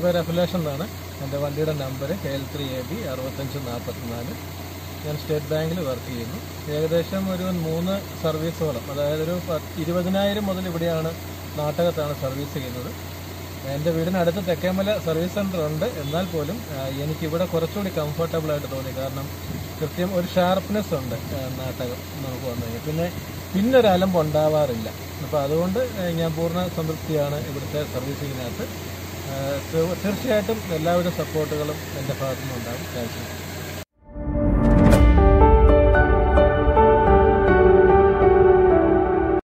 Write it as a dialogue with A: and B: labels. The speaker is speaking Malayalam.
A: പേര് അഫിലേഷൻ എന്നാണ് എൻ്റെ വണ്ടിയുടെ number K L three A B അറുപത്തഞ്ച് നാൽപ്പത്തിനാല് ഞാൻ സ്റ്റേറ്റ് ബാങ്കിൽ വർക്ക് ചെയ്യുന്നു ഏകദേശം ഒരു മൂന്ന് സർവീസോളം അതായത് ഒരു പത്ത് ഇരുപതിനായിരം മുതൽ ഇവിടെയാണ് നാട്ടകത്താണ് സർവീസ് ചെയ്യുന്നത് എൻ്റെ വീടിനടുത്ത് തെക്കേമല സർവീസ് സെൻ്റർ ഉണ്ട് എന്നാൽ പോലും ആ, എനിക്കിവിടെ കുറച്ചുകൂടി കംഫർട്ടബിൾ ആയിട്ട് തോന്നി കാരണം കൃത്യം ഒരു ഷാർപ്നെസ് ഉണ്ട് ആ, നാട്ടകം നമുക്ക് വന്നു കഴിഞ്ഞാൽ പിന്നെ പിന്നെ ഒരു അലമ്പ് ഉണ്ടാവാറില്ല അപ്പോൾ അതുകൊണ്ട് ആ, ഞാൻ പൂർണ്ണ സംതൃപ്തിയാണ് ഇവിടുത്തെ സർവീസിങ്ങിനകത്ത് ആ, തീർച്ചയായിട്ടും എല്ലാവിധ സപ്പോർട്ടുകളും എൻ്റെ ഭാഗത്തുനിന്നുണ്ടാകും താങ്ക് യു